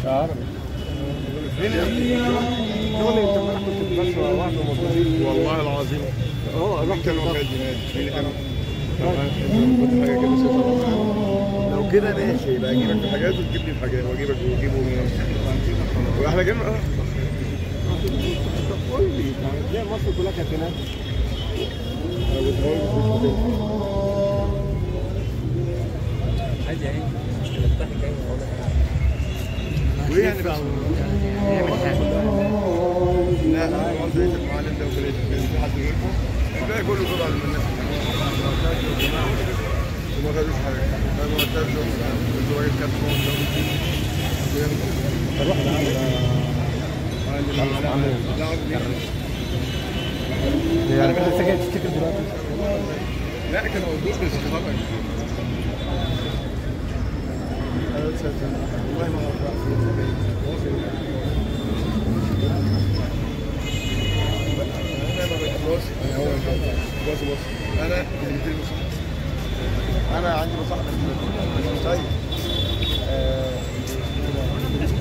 عربي شغلي انت امبارح كنت بس واحد موظفين والله العظيم اه مين رحت كانوا الضغط. كده مين اللي كانوا كنت حاجه كده ستة. لو كده ماشي يبقى اجيبك في حاجات وتجيب لي في حاجات واجيبك وتجيبه واحنا جنب اه طب قول لي ليه مصر كلها كانت هناك؟ عادي يعني تفتحي جاي وايه يعني بقى؟ نعمل حاجه لا انا قلت ليش المعلم ده وكليش في حد غيركم الباقي كله طبعا من الناس وما خدوش حاجه ما مرتبش كنت راجل كاتب يعني انت لسه جاي تفتكر دلوقتي لا كانوا موجود بس خبر والله ما بص بص بص انا انا عندي مصلحه طيب